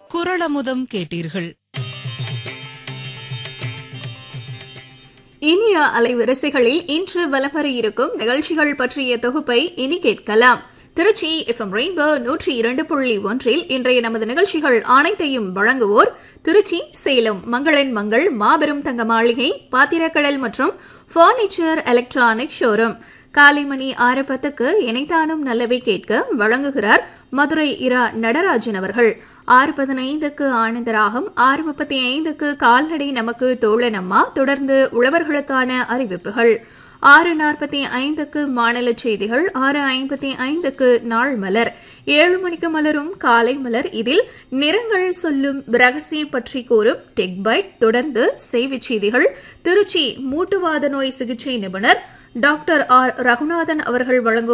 குரளமுதம் கேட்டீர்கள் இனிய அலைவரிசைகளில் இன்று வலம் வர இருக்கும் நிகழ்ச்சிகள் பற்றிய தொகுப்பை இனி கேட்கலாம் திருச்சி எஃப்எம் ரெயின்போ நூற்றி இரண்டு புள்ளி ஒன்றில் இன்றைய நமது நிகழ்ச்சிகள் அனைத்தையும் வழங்குவோர் திருச்சி சேலம் மங்களன் மங்கள் மாபெரும் தங்க மாளிகை பாத்திரக்கடல் மற்றும் பர்னிச்சர் எலக்ட்ரானிக் ஷோரூம் காலை மணி ஆறு பத்துக்கு இணைத்தானும் நல்லவை கேட்க வழங்குகிறார் மதுரை இரா நடராஜன் அவர்கள் ஆறு பதினைந்துக்கு ஆனந்தராகம் ஆறு முப்பத்தி ஐந்துக்கு கால்நடை நமக்கு தோழனம்மா தொடர்ந்து உழவர்களுக்கான அறிவிப்புகள் ஆறு நாற்பத்தி ஐந்துக்கு மாநில செய்திகள் ஆறு ஐம்பத்தி ஐந்துக்கு நாள் மலர் ஏழு மணிக்கு மலரும் காலை மலர் இதில் நிறங்கள் சொல்லும் ரகசியம் பற்றி கூறும் டெக் பைட் தொடர்ந்து செய்திச் செய்திகள் திருச்சி மூட்டுவாத நோய் சிகிச்சை நிபுணர் டாக்டர் ஆர் ரகுநாதன் அவர்கள் வழங்கும்